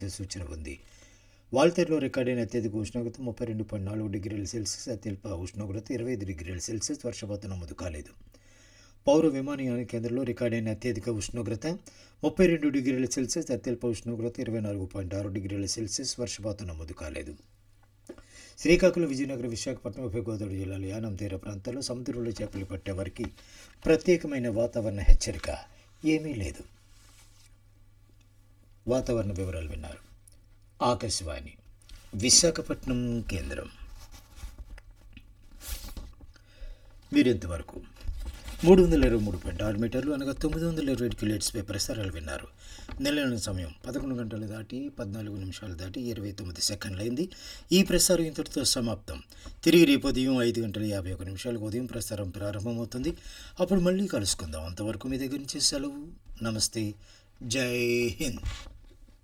సూచన ఉంది వాల్తేరులో రికార్డైన అత్యధిక ఉష్ణోగ్రత ముప్పై రెండు పాయింట్ నాలుగు డిగ్రీల సెల్సియస్ అత్యల్ప ఉష్ణోగ్రత ఇరవై ఐదు డిగ్రీల సెల్సియస్ వర్షపాతం నమోదు కాలేదు పౌర విమానయాన కేంద్రంలో రికార్డైన అత్యధిక ఉష్ణోగ్రత ముప్పై రెండు డిగ్రీల సెల్సియస్ అత్యల్ప ఉష్ణోగ్రత ఇరవై నాలుగు పాయింట్ ఆరు డిగ్రీల సెల్సియస్ వర్షపాతం నమోదు కాలేదు శ్రీకాకుళం విజయనగరం విశాఖపట్నం ఉభయ గోదావరి జిల్లాల యానం తీర ప్రాంతాల్లో సముద్రంలో చేపలు పట్టే వారికి ప్రత్యేకమైన వాతావరణ హెచ్చరిక ఏమీ లేదు వాతావరణ వివరాలు విన్నారు ఆకాశవాణి విశాఖపట్నం కేంద్రం మీరింతవరకు మూడు వందల ఇరవై మూడు పాయింట్ ఆరు మీటర్లు అనగా తొమ్మిది వందల ఇరవై ఏడు కిలోట్స్పై ప్రసారాలు విన్నారు నెలల సమయం పదకొండు గంటలు దాటి పద్నాలుగు నిమిషాలు దాటి ఇరవై తొమ్మిది సెకండ్లు అయింది ఈ ప్రసారం ఇంతటితో సమాప్తం తిరిగి రేపు ఉదయం ఐదు గంటల యాభై ఒక నిమిషాలకు ఉదయం ప్రసారం ప్రారంభమవుతుంది అప్పుడు మళ్ళీ కలుసుకుందాం అంతవరకు మీ దగ్గర నుంచి సెలవు నమస్తే జై హింద్